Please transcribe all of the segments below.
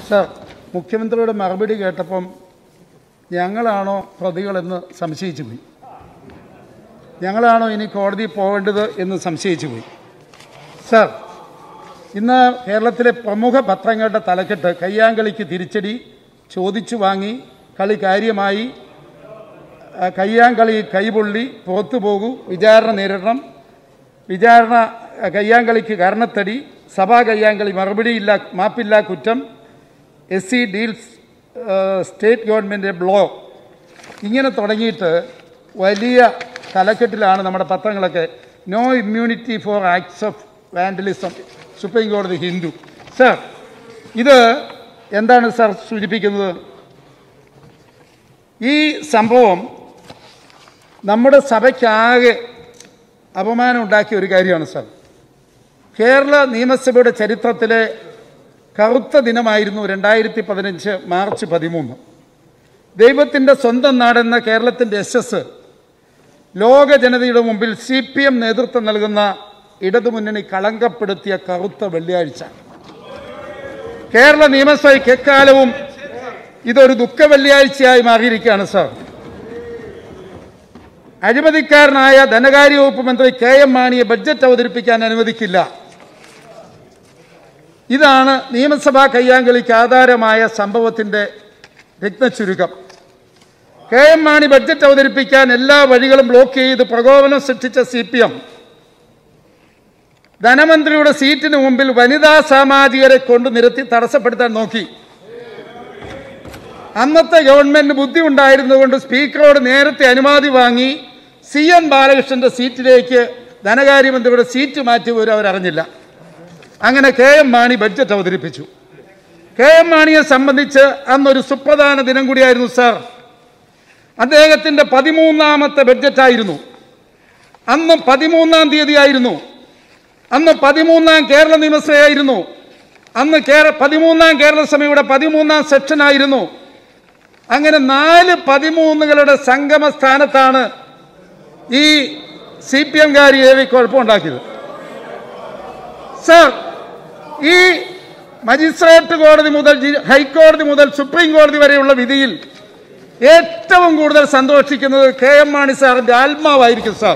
Sir മുഖ്യമന്ത്രിയുടെ മറുപടി കേട്ടപ്പം ഞങ്ങളാണോ പ്രതികളെന്ന് സംശയിച്ചു പോയി ഞങ്ങളാണോ ഇനി കോടതി പോകേണ്ടത് എന്ന് സംശയിച്ചു പോയി സർ ഇന്ന് കേരളത്തിലെ പ്രമുഖ പത്രങ്ങളുടെ തലക്കെട്ട് കയ്യാങ്കളിക്ക് തിരിച്ചടി ചോദിച്ചു വാങ്ങി കളി കാര്യമായി ആ, കയ്യാങ്കളി കൈപൊള്ളി പുറത്തു പോകൂ വിചാരണ നേരിടണം വിചാരണ ആ, കയ്യാങ്കളിക്ക് കാരണത്തടി സഭാ കയ്യാങ്കളി മറുപടിയില്ല മാപ്പില്ല കുറ്റം S C deals a, state government blow ഇങ്ങനെ തുടങ്ങിയിട്ട് വലിയ തലക്കെട്ടിലാണ് നമ്മുടെ പത്രങ്ങളൊക്കെ no immunity for acts of vandalism supreme കോടതി ഹിന്ദു സർ ഇത് എന്താണ് സർ സൂചിപ്പിക്കുന്നത് ഈ സംഭവം നമ്മുടെ സഭയ്ക്കാകെ അപമാനം ഉണ്ടാക്കിയ ഒരു കാര്യമാണ് സർ കേരള നിയമസഭയുടെ ചരിത്രത്തിലെ കറുത്ത ദിനമായിരുന്നു രണ്ടായിരത്തി പതിനഞ്ച് മാർച്ച് പതിമൂന്ന് ദൈവത്തിൻ്റെ സ്വന്തം നാടെന്ന കേരളത്തിൻ്റെ യശസ് ലോക ജനതയുടെ മുമ്പിൽ സി പി എം നേതൃത്വം നൽകുന്ന ഇടതുമുന്നണി കളങ്കപ്പെടുത്തിയ കറുത്ത വെള്ളിയാഴ്ച കേരള നിയമസഭയ്ക്ക് എക്കാലവും ഇതൊരു ദുഃഖ വെള്ളിയാഴ്ചയായി മാറിയിരിക്കുകയാണ് സാർ അഴിമതിക്കാരനായ ധനകാര്യ വകുപ്പ് മന്ത്രി കെ എം മാണിയെ ബഡ്ജറ്റ് അവതരിപ്പിക്കാൻ അനുവദിക്കില്ല ഇതാണ് നിയമസഭാ കയ്യാങ്കളിക്ക് ആധാരമായ സംഭവത്തിന്റെ രത്നച്ചുരുക്കം കെ എം മാണി ബഡ്ജറ്റ് അവതരിപ്പിക്കാൻ എല്ലാ വഴികളും ബ്ലോക്ക് ചെയ്ത് പ്രകോപനം സൃഷ്ടിച്ച സി പി എം ധനമന്ത്രിയുടെ സീറ്റിന് മുമ്പിൽ വനിതാ സാമാജികരെ കൊണ്ട് നിരത്തി തടസ്സപ്പെടുത്താൻ നോക്കി അന്നത്തെ ഗവൺമെന്റിന് ബുദ്ധി ഉണ്ടായിരുന്നതുകൊണ്ട് സ്പീക്കറോട് നേരത്തെ അനുമതി വാങ്ങി സി എൻ ബാലകൃഷ്ണന്റെ സീറ്റിലേക്ക് ധനകാര്യമന്ത്രിയുടെ സീറ്റ് മാറ്റി പോലും അവരറിഞ്ഞില്ല അങ്ങനെ കെ എം മാണി ബഡ്ജറ്റ് അവതരിപ്പിച്ചു കെ എം മാണിയെ സംബന്ധിച്ച് അന്നൊരു സുപ്രധാന ദിനം കൂടിയായിരുന്നു സാർ അദ്ദേഹത്തിന്റെ പതിമൂന്നാമത്തെ ബഡ്ജറ്റായിരുന്നു അന്ന് പതിമൂന്നാം തീയതി ആയിരുന്നു അന്ന് പതിമൂന്നാം കേരള നിയമസഭയായിരുന്നു അന്ന് കേര പതിമൂന്നാം കേരള സഭയുടെ പതിമൂന്നാം സെക്ഷനായിരുന്നു അങ്ങനെ നാല് പതിമൂന്നുകളുടെ സംഗമ സ്ഥാനത്താണ് ഈ സി പി എംകാരി ഏവി കുഴപ്പമുണ്ടാക്കിയത് സർ ഈ മജിസ്ട്രേറ്റ് കോടതി മുതൽ ജി- ഹൈക്കോടതി മുതൽ സുപ്രീം കോടതി വരെയുള്ള വിധിയിൽ ഏറ്റവും കൂടുതൽ സന്തോഷിക്കുന്നത് കെ എം മാണി സാറിന്റെ ആത്മാവായിരിക്കും സാർ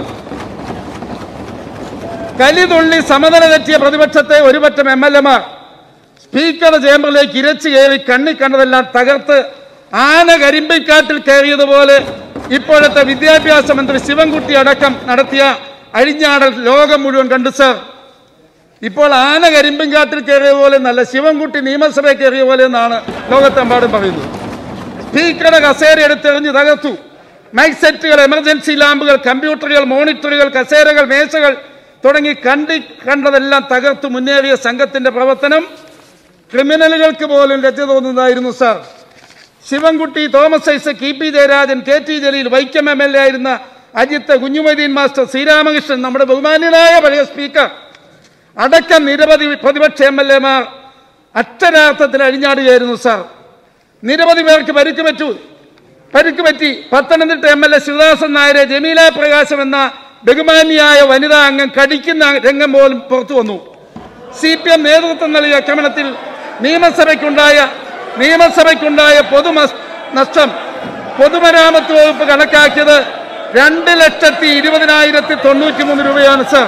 കലിതുള്ളി സമനില തെറ്റിയ പ്രതിപക്ഷത്തെ ഒരുപറ്റം എം എൽ എമാർ സ്പീക്കറുടെ ചേംബറിലേക്ക് ഇരച്ചു കയറി കണ്ണി കണ്ടതെല്ലാം തകർത്ത് ആന കരിമ്പിക്കാട്ടിൽ കയറിയതുപോലെ ഇപ്പോഴത്തെ വിദ്യാഭ്യാസ മന്ത്രി ശിവൻകുട്ടി അടക്കം നടത്തിയ അഴിഞ്ഞാടൽ ലോകം മുഴുവൻ കണ്ടു സർ ഇപ്പോൾ ആന കരിമ്പിൻകാട്ടിൽ കയറിയ പോലെ നല്ല ശിവൻകുട്ടി നിയമസഭയിൽ കയറിയ പോലെ എന്നാണ് ലോകത്തെമ്പാടും പറയുന്നത് സ്പീക്കറുടെ കസേര എടുത്തെറിഞ്ഞ് തകർത്തു മൈക്ക് സെറ്റുകൾ എമർജൻസി ലാമ്പുകൾ കമ്പ്യൂട്ടറുകൾ മോണിറ്ററുകൾ കസേരകൾ മേശകൾ തുടങ്ങി കണ്ടി കണ്ടതെല്ലാം തകർത്തു മുന്നേറിയ സംഘത്തിന്റെ പ്രവർത്തനം ക്രിമിനലുകൾക്ക് പോലും ലജ്ജ തോന്നുന്നതായിരുന്നു sir Sivankutty Thomas Isaac E P Jayarajan K T Jaleel Vaikom M L A ആയിരുന്ന അജിത്ത് കുഞ്ഞുമൊയ്തീൻ മാസ്റ്റർ ശ്രീരാമകൃഷ്ണൻ നമ്മുടെ ബഹുമാന്യനായ പഴയ സ്പീക്കർ അടക്കം നിരവധി പ്രതിപക്ഷ എം എൽ എമാർ അക്ഷരാർത്ഥത്തിൽ അഴിഞ്ഞാടുകയായിരുന്നു സാർ നിരവധി പേർക്ക് പരിക്ക് പറ്റു പരിക്ക് പറ്റി Pathanamthitta M L A Sivadasan നായരെ ജമീല പ്രകാശം എന്ന ബഹുമാന്യായ വനിതാ അംഗം കടിക്കുന്ന രംഗം പോലും പുറത്തു വന്നു സി പി എം നേതൃത്വം നൽകിയ ആക്രമണത്തിൽ നിയമസഭയ്ക്കുണ്ടായ നിയമസഭയ്ക്കുണ്ടായ പൊതു നഷ്ടം പൊതുമരാമത്ത് വകുപ്പ് കണക്കാക്കിയത് രണ്ട് ലക്ഷത്തി ഇരുപതിനായിരത്തി തൊണ്ണൂറ്റി മൂന്ന് രൂപയാണ് സർ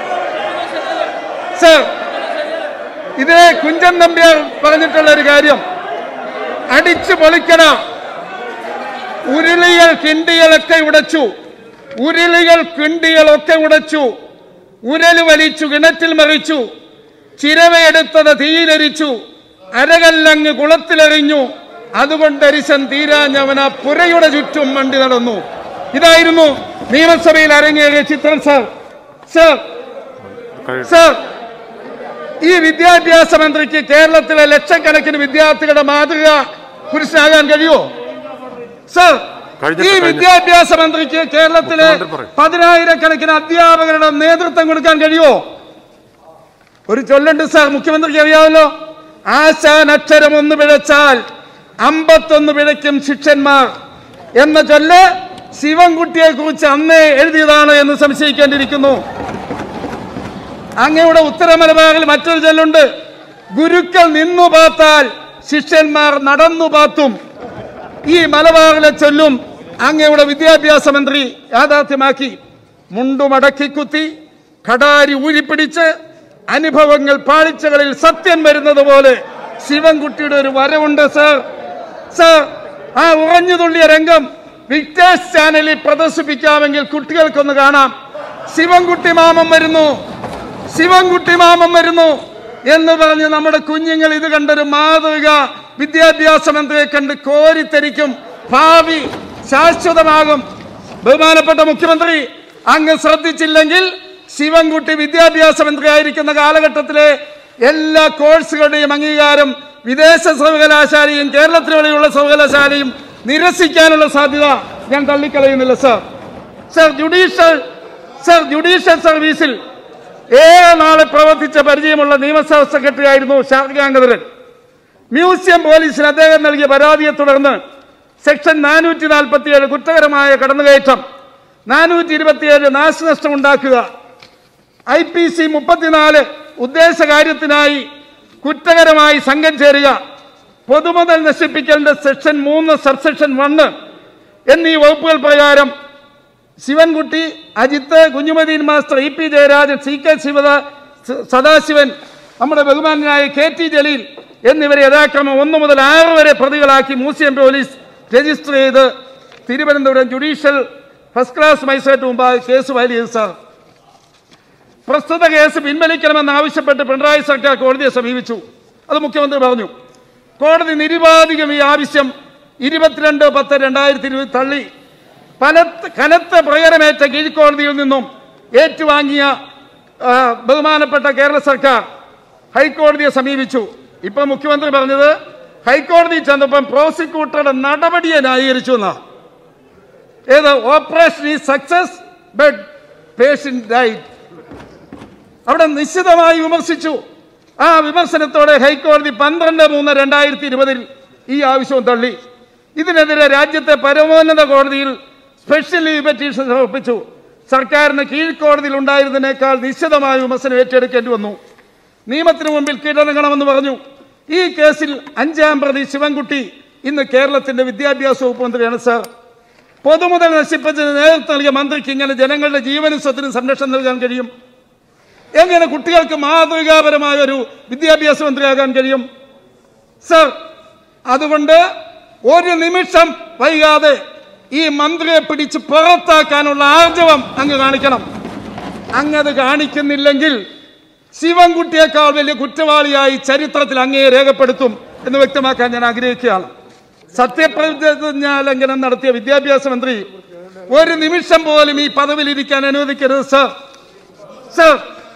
സർ ഇതേ കുഞ്ചൻ നമ്പ്യാർ പറഞ്ഞിട്ടുള്ള ഒരു കാര്യം അടിച്ചു പൊളിക്കണ ഉരുളികൾ കിണ്ടികളൊക്കെ ഉടച്ചു ഉരുളികൾ കിണ്ടികളൊക്കെ ഉടച്ചു ഉരല് വലിച്ചു കിണറ്റിൽ മറിച്ചു ചിരവയെടുത്തത് തീയിലരിച്ചു അരകല്ലങ്ങ് കുളത്തിലെറിഞ്ഞു അതുകൊണ്ട് അരിശൻ തീരാഞ്ഞവന പുരയുടെ ചുറ്റും മണ്ടി നടന്നു ഇതായിരുന്നു നിയമസഭയിൽ അരങ്ങേറിയ ചിത്രം സർ സർ സർ ഈ വിദ്യാഭ്യാസ മന്ത്രിക്ക് കേരളത്തിലെ ലക്ഷക്കണക്കിന് വിദ്യാർത്ഥികളുടെ മാതൃക പുരുഷനാകാൻ കഴിയുമോ സർ കഴിഞ്ഞ- ഈ കഴിഞ്ഞ- വിദ്യാഭ്യാസ മന്ത്രിക്ക് കേരളത്തിലെ മുഖ്യമന്ത്രി പറയും. പതിനായിരക്കണക്കിന് അധ്യാപകരുടെ നേതൃത്വം കൊടുക്കാൻ കഴിയുമോ ഒരു ചൊല്ലുണ്ട് സാർ മുഖ്യമന്ത്രിക്ക് അറിയാമല്ലോ ആശാൻ അക്ഷരം ഒന്ന് പിഴച്ചാൽ അമ്പത്തൊന്ന് പിഴയ്ക്കും ശിഷ്യന്മാർ എന്ന ചൊല്ല് ശിവൻകുട്ടിയെ കുറിച്ച് അന്നേ എഴുതിയതാണ് എന്ന് സംശയിക്കേണ്ടിയിരിക്കുന്നു അങ്ങയുടെ ഉത്തര മലബാറിൽ മറ്റൊരു ചൊല്ലുണ്ട് ഗുരുക്കൾ നിന്നു പാത്താൽ ശിഷ്യന്മാർ നടന്നു പാത്തും ഈ മലബാറിലെ ചൊല്ലും അങ്ങയുടെ വിദ്യാഭ്യാസ മന്ത്രി യാഥാർത്ഥ്യമാക്കി മുണ്ടുമടക്കി കുത്തി കടാരി ഊരിപ്പിടിച്ച് അനുഭവങ്ങൾ പാളിച്ചകളിൽ സത്യം വരുന്നത് പോലെ ശിവൻകുട്ടിയുടെ ഒരു വരവുണ്ട് സർ സർ ആ ഉറഞ്ഞു തുള്ളിയ രംഗം വിക്ടേഴ്സ് ചാനലിൽ പ്രദർശിപ്പിക്കാമെങ്കിൽ കുട്ടികൾക്കൊന്ന് കാണാം ശിവൻകുട്ടി മാമൻ വരുന്നു ശിവൻകുട്ടി മാമൻ വരുന്നു എന്ന് പറഞ്ഞ് നമ്മുടെ കുഞ്ഞുങ്ങൾ ഇത് കണ്ടൊരു മാതൃക വിദ്യാഭ്യാസ മന്ത്രിയെ കണ്ട് കോരിത്തരിക്കും ഭാവി ശാശ്വതമാകും ബഹുമാനപ്പെട്ട മുഖ്യമന്ത്രി അങ്ങ് ശ്രദ്ധിച്ചില്ലെങ്കിൽ ശിവൻകുട്ടി വിദ്യാഭ്യാസ മന്ത്രിയായിരിക്കുന്ന കാലഘട്ടത്തിലെ എല്ലാ കോഴ്സുകളുടെയും അംഗീകാരം വിദേശ സർവകലാശാലയും കേരളത്തിൽ വഴിയുള്ള സർവകലാശാലയും നിരസിക്കാനുള്ള സാധ്യത ഞാൻ തള്ളിക്കളയുന്നില്ല sir sir judicial sir judicial സർവീസിൽ ഏറെ നാളെ പ്രവർത്തിച്ച പരിചയമുള്ള നിയമസഭാ സെക്രട്ടറി ആയിരുന്നു ശാരദാംഗധരൻ മ്യൂസിയം പോലീസിന് അദ്ദേഹം നൽകിയ പരാതിയെ തുടർന്ന് സെക്ഷൻ നാനൂറ്റി നാൽപ്പത്തിയേഴ് കുറ്റകരമായ കടന്നുകയറ്റം നാനൂറ്റി ഇരുപത്തിയേഴ് നാശനഷ്ടം ഉണ്ടാക്കുക ഐ പി സി മുപ്പത്തിനാല് ഉദ്ദേശകാര്യത്തിനായി കുറ്റകരമായി സംഘം ചേരുക പൊതുമുതൽ നശിപ്പിക്കലിന്റെ സെക്ഷൻ മൂന്ന് സബ്സെക്ഷൻ വണ്ണ് എന്നീ വകുപ്പുകൾ പ്രകാരം Sivankutty Ajith Kunhumoideen master E P Jayarajan C K ശിവദ സ- സദാശിവൻ നമ്മുടെ ബഹുമാനായ കെ ടി ജലീൽ എന്നിവരെ യഥാക്രമം ഒന്ന് മുതൽ ആറ് വരെ പ്രതികളാക്കി മ്യൂസിയം പോലീസ് രജിസ്റ്റർ ചെയ്ത് Thiruvananthapuram judicial first class magistrate മുമ്പാകെ കേസ് ഫയൽ ചെയ്തു സാർ പ്രസ്തുത കേസ് പിൻവലിക്കണമെന്ന് ആവശ്യപ്പെട്ട് പിണറായി സർക്കാർ കോടതിയെ സമീപിച്ചു അത് മുഖ്യമന്ത്രി പറഞ്ഞു കോടതി നിരുപാധികം ഈ ആവശ്യം ഇരുപത്തിരണ്ട് പത്ത് രണ്ടായിരത്തി ഇരുപത് തള്ളി പലത്ത് കനത്ത പ്രകടനമേറ്റ കീഴ്ക്കോടതിയിൽ നിന്നും ഏറ്റുവാങ്ങിയ ആ, ബഹുമാനപ്പെട്ട കേരള സർക്കാർ ഹൈക്കോടതിയെ സമീപിച്ചു ഇപ്പൊ മുഖ്യമന്ത്രി പറഞ്ഞത് ഹൈക്കോടതി ചെന്നപ്പം പ്രോസിക്യൂട്ടറുടെ നടപടിയെ ന്യായീകരിച്ചു എന്നാ ഏത് ഓപ്പറേഷൻ ഈ സക്സസ് ബട്ട് പേഷ്യൻ ഡൈറ്റ് അവിടെ നിശ്ചിതമായി വിമർശിച്ചു ആ വിമർശനത്തോടെ ഹൈക്കോടതി പന്ത്രണ്ട് മൂന്ന് രണ്ടായിരത്തി ഇരുപതിൽ ഈ ആവശ്യവും തള്ളി ഇതിനെതിരെ രാജ്യത്തെ പരമോന്നത കോടതിയിൽ സ്പെഷ്യൽ ലീവ് പെറ്റീഷൻ സമർപ്പിച്ചു സർക്കാരിന് കീഴ്ക്കോടതിയിൽ ഉണ്ടായിരുന്നതിനേക്കാൾ നിശ്ചിതമായ വിമർശനം ഏറ്റെടുക്കേണ്ടി വന്നു നിയമത്തിന് മുമ്പിൽ കീഴടങ്ങണമെന്ന് പറഞ്ഞു ഈ കേസിൽ അഞ്ചാം പ്രതി ശിവൻകുട്ടി ഇന്ന് കേരളത്തിന്റെ വിദ്യാഭ്യാസ വകുപ്പ് മന്ത്രിയാണ് സാർ പൊതുമുതൽ നശിപ്പിച്ചതിന് നേതൃത്വം നൽകിയ മന്ത്രിക്ക് ഇങ്ങനെ ജനങ്ങളുടെ ജീവനും സ്വത്തിനും സംരക്ഷണം നൽകാൻ കഴിയും എങ്ങനെ കുട്ടികൾക്ക് മാതൃകാപരമായ ഒരു വിദ്യാഭ്യാസ മന്ത്രിയാകാൻ കഴിയും സർ അതുകൊണ്ട് ഒരു നിമിഷം വൈകാതെ ഈ മന്ത്രിയെ പിടിച്ച് പുറത്താക്കാനുള്ള ആർജവം അങ്ങ് കാണിക്കണം അങ്ങത് കാണിക്കുന്നില്ലെങ്കിൽ ശിവൻകുട്ടിയേക്കാൾ വലിയ കുറ്റവാളിയായി ചരിത്രത്തിൽ അങ്ങയെ രേഖപ്പെടുത്തും എന്ന് വ്യക്തമാക്കാൻ ഞാൻ ആഗ്രഹിക്കുകയാണ് സത്യപ്രതിജ്ഞ ലംഘനം നടത്തിയ വിദ്യാഭ്യാസ മന്ത്രി ഒരു നിമിഷം പോലും ഈ പദവിയിൽ ഇരിക്കാൻ അനുവദിക്കരുത് സർ സർ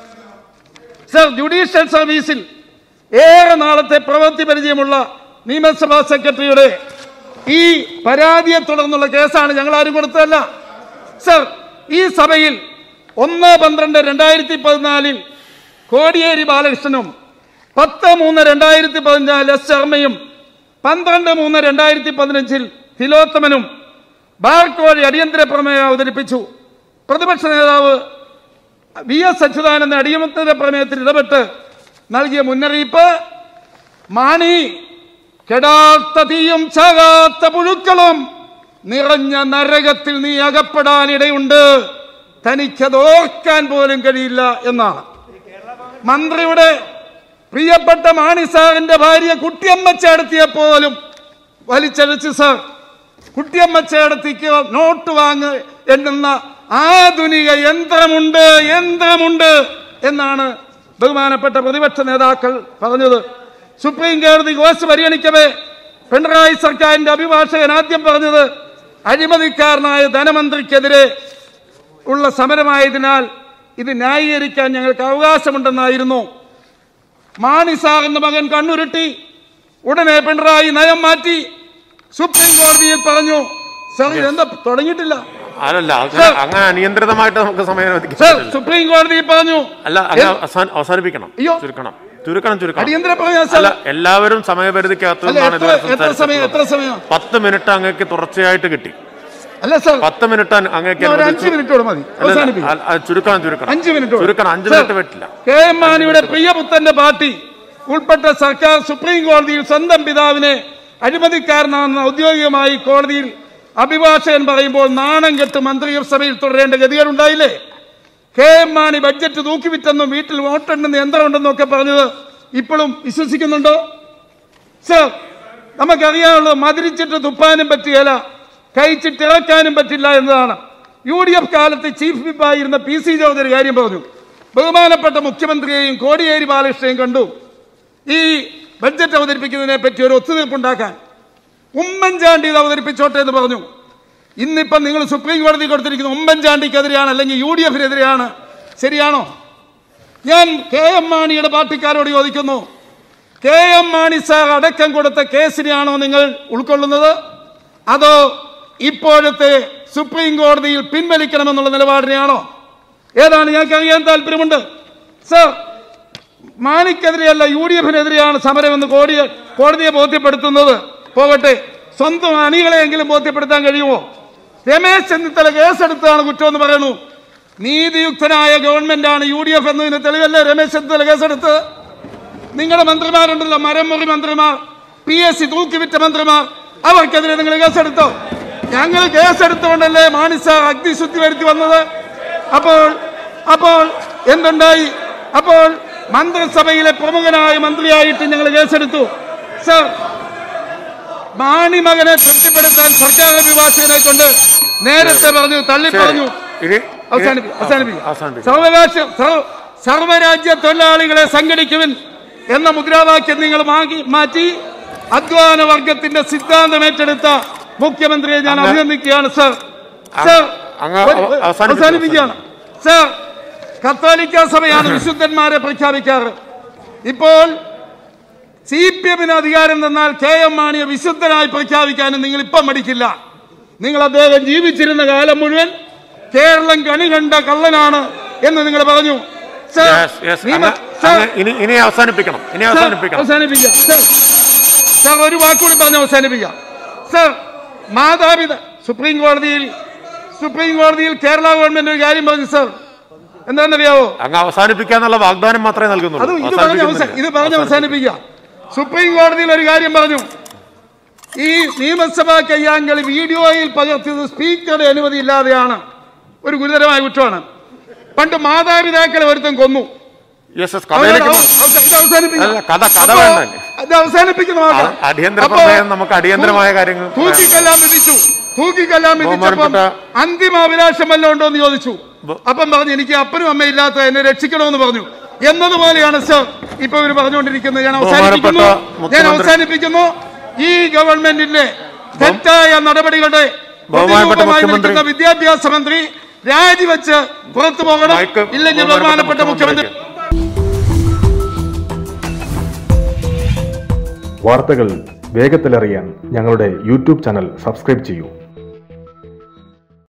സർ ജുഡീഷ്യൽ സർവീസിൽ ഏറെ നാളത്തെ പ്രവൃത്തി പരിചയമുള്ള നിയമസഭാ സെക്രട്ടറിയുടെ ഈ പരാതിയെ തുടർന്നുള്ള കേസാണ് ഞങ്ങൾ ആരും കൊടുത്തതല്ല സർ ഈ സഭയിൽ ഒന്ന് പന്ത്രണ്ട് രണ്ടായിരത്തി പതിനാലിൽ കോടിയേരി ബാലകൃഷ്ണനും പത്ത് മൂന്ന് രണ്ടായിരത്തി പതിനാല് എസ് ശർമ്മയും പന്ത്രണ്ട് മൂന്ന് രണ്ടായിരത്തി പതിനഞ്ചിൽ തിലോത്തമനും ബാർക്കോഴി അടിയന്തര പ്രമേയം അവതരിപ്പിച്ചു പ്രതിപക്ഷ നേതാവ് വി എസ് അച്യുതാനന്ദൻ അടിയന്തര പ്രമേയത്തിൽ ഇടപെട്ട് നൽകിയ മുന്നറിയിപ്പ് മാണി കെടാത്ത തീയും ചാകാത്ത പുഴുക്കളും നിറഞ്ഞ നരകത്തിൽ നീ അകപ്പെടാനിടയുണ്ട് തനിക്കത് ഓർക്കാൻ പോലും കഴിയില്ല എന്നാണ് മന്ത്രിയുടെ പ്രിയപ്പെട്ട മാണി സാറിന്റെ ഭാര്യ കുട്ടിയമ്മ ചേടത്തിയെ പോലും വലിച്ചഴിച്ച് സാർ കുട്ടിയമ്മ ചേടത്തിക്ക് നോട്ട് വാങ്ങ് എണ്ണുന്ന ആധുനിക യന്ത്രമുണ്ട് യന്ത്രമുണ്ട് എന്നാണ് ബഹുമാനപ്പെട്ട പ്രതിപക്ഷ നേതാക്കൾ പറഞ്ഞത് സുപ്രീം കോടതി കേസ് പരിഗണിക്കവേ പിണറായി സർക്കാരിന്റെ അഭിഭാഷകൻ ആദ്യം പറഞ്ഞത് അഴിമതിക്കാരനായ ധനമന്ത്രിക്കെതിരെ ഉള്ള സമരമായതിനാൽ ഇത് ന്യായീകരിക്കാൻ ഞങ്ങൾക്ക് അവകാശമുണ്ടെന്നായിരുന്നു മാണി സാറിന്റെ മകൻ കണ്ണുരുട്ടി ഉടനെ പിണറായി നയം മാറ്റി സുപ്രീം കോടതിയിൽ പറഞ്ഞു സാർ ഇതെന്താ തുടങ്ങിയിട്ടില്ല അല്ലല്ല അങ്ങനെ സർ. അങ്ങനെ അനിയന്ത്രിതമായിട്ട് നമുക്ക് സമയം അനുവദിക്കാൻ സാർ പറ്റില്ല. സുപ്രീം കോടതിയിൽ പറഞ്ഞു അല്ല അങ്ങ് അവസാന- അവസാനിപ്പിക്കണം അയ്യോ. ചുരുക്കണം ചുരുക്കണം ചുരുക്കണം അടിയന്തര പ്രമേയം സാർ അല്ല എല്ലാവരും സമയപരിധിക്കകത്ത് അല്ല നിന്നാണ് എത്ര ഇതുവരെ എത്ര സമയം എത്ര സംസാരിച്ചിട്ടുള്ളത് സമയം പത്ത് മിനിറ്റ് അങ്ങേക്ക് തുടർച്ചയായിട്ട് കിട്ടി അല്ല സാർ പത്ത് മിനിറ്റ് അങ്ങേക്ക് ഒരു അഞ്ച് അനുവദിച്ചു. മിനിറ്റ് കൂടെ മതി അല്ലല്ല, അവസാനിപ്പിക്കും അല്ല, അത് ചുരുക്കണം ചുരുക്കണം അഞ്ച് മിനിറ്റ് കൂടെ. ചുരുക്കണം അഞ്ച് സാർ, മിനിറ്റ് പറ്റില്ല കെ എം മാണിയുടെ പ്രിയപുത്തന്റെ പാർട്ടി ഉൾപ്പെട്ട സർക്കാർ സുപ്രീം കോടതിയിൽ സ്വന്തം പിതാവിനെ അഴിമതിക്കാരനാണെന്ന് ഔദ്യോഗികമായി കോടതിയിൽ അഭിഭാഷകൻ പറയുമ്പോൾ നാണം കെട്ട് മന്ത്രിസഭയിൽ തുടരേണ്ട ഗതികളുണ്ടായില്ലേ കെ എം മാണി ബഡ്ജറ്റ് തൂക്കിവിറ്റെന്നും വീട്ടിൽ വോട്ടെണ്ണുന്ന യന്ത്രമുണ്ടെന്നും ഒക്കെ പറഞ്ഞത് ഇപ്പോഴും വിശ്വസിക്കുന്നുണ്ടോ സർ നമുക്കറിയാവുള്ളത് മതിരിച്ചിട്ട് തുപ്പാനും പറ്റുകയില്ല കഴിച്ചിട്ട് ഇറക്കാനും പറ്റില്ല എന്നതാണ് യു ഡി എഫ് കാലത്ത് ചീഫ് വിപ്പായിരുന്ന പി സി ചൗധരി കാര്യം പറഞ്ഞു ബഹുമാനപ്പെട്ട മുഖ്യമന്ത്രിയെയും കോടിയേരി ബാലകൃഷ്ണനെയും കണ്ടു ഈ ബഡ്ജറ്റ് അവതരിപ്പിക്കുന്നതിനെ പറ്റി ഒരു ഒത്തുതീർപ്പുണ്ടാക്കാൻ ഉമ്മൻചാണ്ടി ഇത് അവതരിപ്പിച്ചോട്ടെ എന്ന് പറഞ്ഞു ഇന്നിപ്പം നിങ്ങൾ സുപ്രീം കോടതി കൊടുത്തിരിക്കുന്ന ഉമ്മൻചാണ്ടിക്കെതിരെയാണ് അല്ലെങ്കിൽ യു ഡി എഫിനെതിരെയാണ് ശരിയാണോ ഞാൻ കെ എം മാണിയുടെ പാർട്ടിക്കാരോട് ചോദിക്കുന്നു കെ എം മാണി സാർ അടക്കം കൊടുത്ത കേസിനെയാണോ നിങ്ങൾ ഉൾക്കൊള്ളുന്നത് അതോ ഇപ്പോഴത്തെ സുപ്രീം കോടതിയിൽ പിൻവലിക്കണമെന്നുള്ള നിലപാടിനെയാണോ ഏതാണ് ഞങ്ങൾക്ക് അറിയാൻ താല്പര്യമുണ്ട് സർ മാണിക്കെതിരെയല്ല യു ഡി എഫിനെതിരെയാണ് സമരമെന്ന് കോടതി കോടതിയെ ബോധ്യപ്പെടുത്തുന്നത് പോകട്ടെ സ്വന്തം അണികളെയെങ്കിലും ബോധ്യപ്പെടുത്താൻ കഴിയുമോ രമേശ് ചെന്നിത്തല കേസെടുത്തതാണ് കുറ്റമെന്ന് പറയുന്നു നീതിയുക്തനായ ഗവൺമെന്റാണ് യു ഡി എഫ് എന്നതിന് തെളിവല്ലേ രമേശ് ചെന്നിത്തല കേസെടുത്ത് നിങ്ങളുടെ മന്ത്രിമാരുണ്ടല്ലോ മരംമുറി മന്ത്രിമാർ പി എസ് സി തൂക്കിവിറ്റ മന്ത്രിമാർ അവർക്കെതിരെ നിങ്ങൾ കേസെടുത്തോ ഞങ്ങൾ കേസെടുത്തുകൊണ്ടല്ലേ മാണിസാർ അഗ്നിശുദ്ധി വരുത്തി വന്നത് അപ്പോൾ അപ്പോൾ എന്തുണ്ടായി അപ്പോൾ മന്ത്രിസഭയിലെ പ്രമുഖനായ മന്ത്രിയായിട്ട് ഞങ്ങൾ കേസെടുത്തു സർ മാണിമകനെ തൃപ്തിപ്പെടുത്താൻ സർക്കാർ അഭിഭാഷകനെ കൊണ്ട് നേരത്തെ പറഞ്ഞു തള്ളി പറഞ്ഞു ഇനി അവസാനിപ്പിക്കും അവസാനിപ്പിക്കും അവസാനിപ്പിക്കും സർവകാശ സർവ- സർവ്വരാജ്യ തൊഴിലാളികളെ സംഘടിക്കുവിൻ എന്ന മുദ്രാവാക്യം നിങ്ങൾ മാറ്റി മാറ്റി അധ്വാന വർഗത്തിന്റെ സിദ്ധാന്തം ഏറ്റെടുത്ത മുഖ്യമന്ത്രിയെ ഞാൻ അങ്ങ് അഭിനന്ദിക്കുകയാണ് സർ സർ അങ്ങ് ഒരു- ഒരു- അവസാനിപ്പിക്കൂ, അവസാനിപ്പിക്കുകയാണ് സർ കത്തോലിക്ക സഭയാണ് വിശുദ്ധന്മാരെ പ്രഖ്യാപിക്കാറ് ഇപ്പോൾ സി പി എമ്മിന് അധികാരം തന്നാൽ കെ എം മാണിയെ വിശുദ്ധനായി പ്രഖ്യാപിക്കാനും നിങ്ങൾ ഇപ്പം മടിക്കില്ല നിങ്ങൾ അദ്ദേഹം ജീവിച്ചിരുന്ന കാലം മുഴുവൻ കേരളം കണി കണ്ട കള്ളനാണ് എന്ന് നിങ്ങൾ പറഞ്ഞു സർ, Yes, yes. നിയമ- അങ്ങ് സർ, അങ്ങ് ഇനി ഇനി അവസാനിപ്പിക്കണം ഇനി സർ, അവസാനിപ്പിക്കണം അവസാനിപ്പിക്കാം സർ സർ ഒരു വാക്കുകൂടി പറഞ്ഞ് അവസാനിപ്പിക്കാം സർ മാതാപിത സുപ്രീം കോടതിയിൽ സുപ്രീം കോടതിയിൽ കേരള ഗവൺമെന്റ് ഒരു കാര്യം പറഞ്ഞു സർ എന്താണെന്നറിയാവോ അങ്ങ് അവസാനിപ്പിക്കാന്നുള്ള വാഗ്ദാനം മാത്രമേ നൽകുന്നുള്ളൂ അത് ഇത് പറഞ്ഞ് അവസാ- അവസാനിപ്പിക്കുന്നില്ല. ഇത് പറഞ്ഞ് അവസാനിപ്പിക്കുക സുപ്രീം കോടതിയിൽ ഒരു കാര്യം പറഞ്ഞു ഈ നിയമസഭാ കയ്യാങ്കളി വീഡിയോയിൽ പകർത്തിയത് സ്പീക്കറുടെ അനുമതി ഇല്ലാതെയാണ് ഒരു ഗുരുതരമായ കുറ്റമാണ് പണ്ട് മാതാപിതാക്കളെ ഒരുത്തൻ കൊന്നു Yes, yes, കഥയിലേക്ക് അവ- മാ- അവ- ഇത് അവസാനിപ്പിക്കണം. അല്ല, കഥ- കഥ അപ്പോ വേണ്ടല്ലേ? ഇത് അവസാനിപ്പിക്കുന്ന മാത്രം. ആ, അടിയന്തര അപ്പോ പ്രമേയം നമുക്ക് അടിയന്തരമായ തൂ- കാര്യങ്ങൾ തൂക്കിക്കൊല്ലാൻ വിധിച്ചു തൂക്കിക്കൊല്ലാൻ വിധിച്ചപ്പം ബഹുമാനപ്പെട്ട- അന്തിമ അഭിലാഷം വല്ലതും ഉണ്ടോ എന്ന് ചോദിച്ചു ബ- അപ്പം പറഞ്ഞു എനിക്ക് അപ്പനും അമ്മയില്ലാത്ത എന്നെ രക്ഷിക്കണമെന്ന് പറഞ്ഞു എന്നതുപോലെയാണ് സർ ഇപ്പൊ ഇവർ പറഞ്ഞുകൊണ്ടിരിക്കുന്നത് ഞാൻ അവസാനിപ്പിക്കുന്നു ബഹുമാനപ്പെട്ട ഞാൻ മുഖ്യമന്ത്രി- അവസാനിപ്പിക്കുന്നു ഈ ഗവൺമെന്റിന്റെ തെറ്റായ നടപടികളുടെ ബഹുമാനപ്പെട്ട പ്രതിരൂപമായി മുഖ്യമന്ത്രി- നിൽക്കുന്ന വിദ്യാഭ്യാസ മന്ത്രി രാജിവെച്ച് പുറത്തു പോകണം മൈക്ക് ഇല്ലെങ്കിൽ ബഹുമാനപ്പെട്ട ബഹുമാനപ്പെട്ട മുഖ്യമന്ത്രി വാർത്തകൾ വേഗത്തിലറിയാൻ ഞങ്ങളുടെ യൂട്യൂബ് ചാനൽ സബ്സ്ക്രൈബ് ചെയ്യൂ